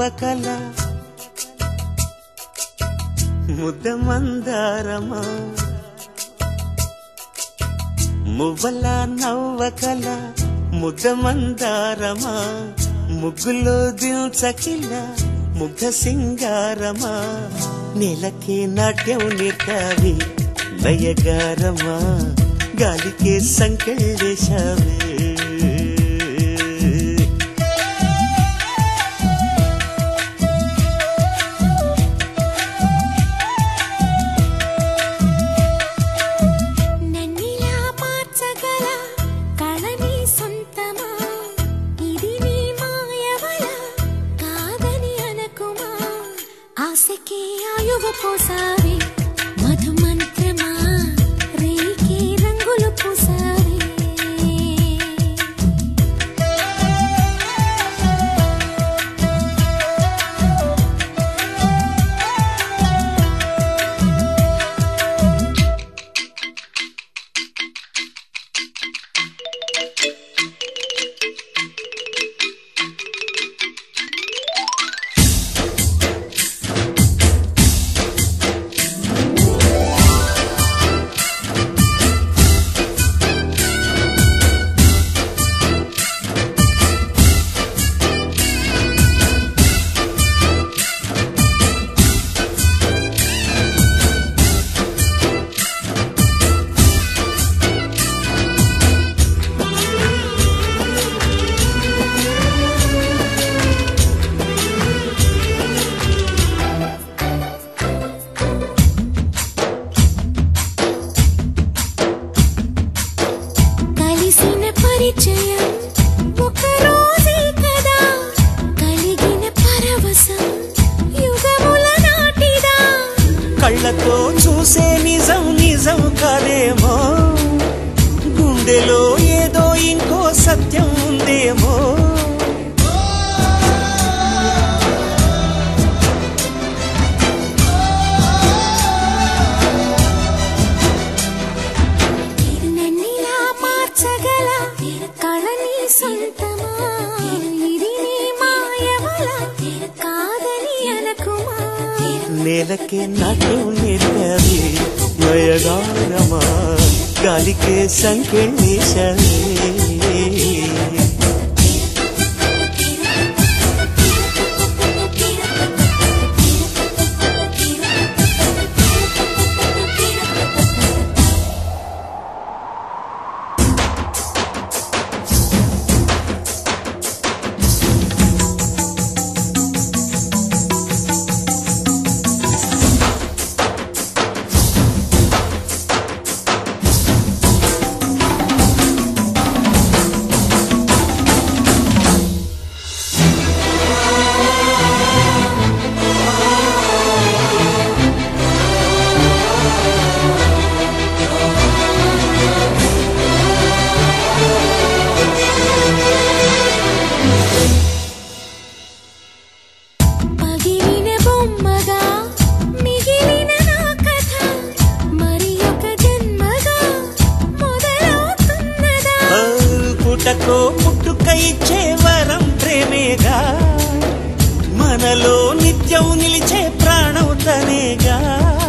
నవ్వకల ముద్ద మందారమా మువ్వల నవ్వకల ముద్ద మందారమా ముగ్గులో దిల్చకిల ముగ్ధ సింగారమా నెలకే నాట్యం నేర్తావి నయగారమా గాలికే సంకెళ్ళేశావే నన్నిలా మార్చగల కళని సొంతమా ఇది నీ మాయవల కాదని అనకుమా ఆశకే ఆయువు పోసావి మధు మంత్రమా రేకే రంగులు పూసావి కలిసిన పరిచయం ఒక రోజే కదా కలిగిన పరవశం యుగముల నాటిదా కళ్ళతో చూసే నిజం నిజం కాదేమో గుండెలో ఏదో ఇంకో సత్యం ఉందేమో నన్నిలా మార్చగల కళని సొంతమా ఇది నీ మాయవల కాదని అనకుమా నేలకే నాట్యం నేర్పావి నయగారమా గాలికే సంకెళ్ళేశావే పగిలిన బొమ్మగా మిగిలిన నా కథ మరి ఒక జన్మగా మొదలవుతున్నదా ఆ, పుటకో పుట్టుక ఇచ్చే వరం ప్రేమేగా మనలో నిత్యం నిలిచే ప్రాణం తనేగా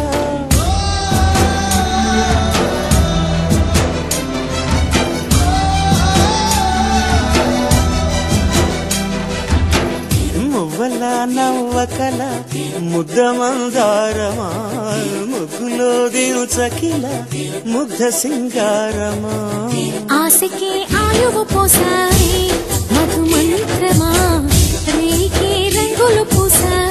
మువ్వల నవ్వకల ముద్ద మందారమా ముగ్గులో దిల్చకిల ముగ్ధ సింగారమా ఆశకే ఆయువు పోసాయి మధు మంత్రమా రేకే రంగులు పూసాయి